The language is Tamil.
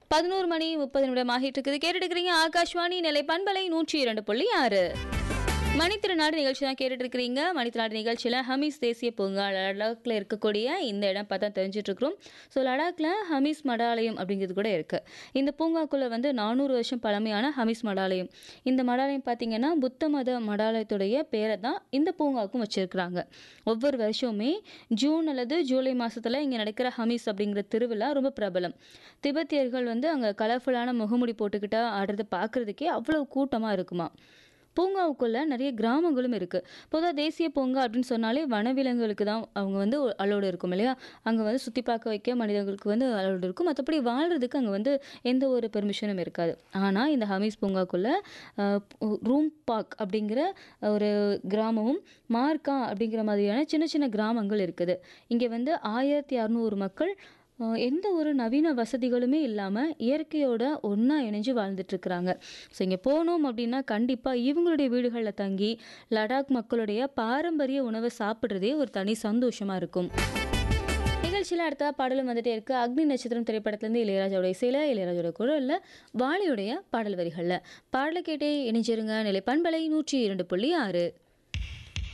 பதினோரு மணி முப்பது நிமிடம் ஆகிட்டு இருக்குது கேட்டுட்டு இருக்கிறீங்க ஆகாஷ்வாணி நிலை பண்பலை நூற்றி இரண்டு புள்ளி ஆறு மணித்திருநாடு நிகழ்ச்சி தான் கேட்டுட்டு இருக்கிறீங்க மணித்திருநாடு நிகழ்ச்சியில் ஹமீஸ் தேசிய பூங்கா லடாக்கில் இருக்கக்கூடிய இந்த இடம் பார்த்தா தெரிஞ்சுட்டு இருக்கிறோம் ஸோ லடாக்கில் ஹமீஸ் மடாலயம் அப்படிங்கிறது கூட இருக்குது இந்த பூங்காக்குள்ளே வந்து நானூறு வருஷம் பழமையான ஹமீஸ் மடாலயம் இந்த மடாலயம் பார்த்தீங்கன்னா புத்த மத மடாலயத்துடைய பேரை தான் இந்த பூங்காவுக்கும் வச்சுருக்குறாங்க ஒவ்வொரு வருஷமுமே ஜூன் அல்லது ஜூலை மாதத்தில் இங்கே நடக்கிற ஹமீஸ் அப்படிங்கிற திருவிழா ரொம்ப பிரபலம் திபெத்தியர்கள் வந்து அங்கே கலர்ஃபுல்லான முகமுடி போட்டுக்கிட்டா ஆடுறதை பார்க்குறதுக்கே அவ்வளோ கூட்டமாக இருக்குமா பூங்காவுக்குள்ள நிறைய கிராமங்களும் இருக்குது பொதுவாக தேசிய பூங்கா அப்படின்னு சொன்னாலே வனவிலங்குகளுக்கு தான் அவங்க வந்து அலோடு இருக்கும் இல்லையா அங்கே வந்து சுற்றி பார்க்க வைக்க மனிதர்களுக்கு வந்து அலோடு இருக்கும் மற்றபடி வாழ்கிறதுக்கு அங்கே வந்து எந்த ஒரு பெர்மிஷனும் இருக்காது ஆனால் இந்த ஹமீஸ் பூங்காக்குள்ள ரூம் பார்க் அப்படிங்கிற ஒரு கிராமமும் மார்க்கா அப்படிங்கிற மாதிரியான சின்ன சின்ன கிராமங்கள் இருக்குது இங்கே வந்து ஆயிரத்தி அறநூறு மக்கள் அஹ் எந்த ஒரு நவீன வசதிகளுமே இல்லாமல் இயற்கையோட ஒன்றா இணைஞ்சு வாழ்ந்துட்டுருக்குறாங்க ஸோ இங்கே போனோம் அப்படின்னா கண்டிப்பாக இவங்களுடைய வீடுகளில் தங்கி லடாக் மக்களுடைய பாரம்பரிய உணவை சாப்பிட்றதே ஒரு தனி சந்தோஷமாக இருக்கும் நிகழ்ச்சியில் அடுத்த பாடலும் வந்துட்டே இருக்கு அக்னி நட்சத்திரம் திரைப்படத்துலேருந்து இளையராஜாவுடைய இசையில் இளையராஜோட குரலில் வாலியுடைய பாடல் வரிகளில் பாடலை கேட்டே இணைஞ்சிருங்க நிலை பண்பலை நூற்றி இரண்டு புள்ளி ஆறு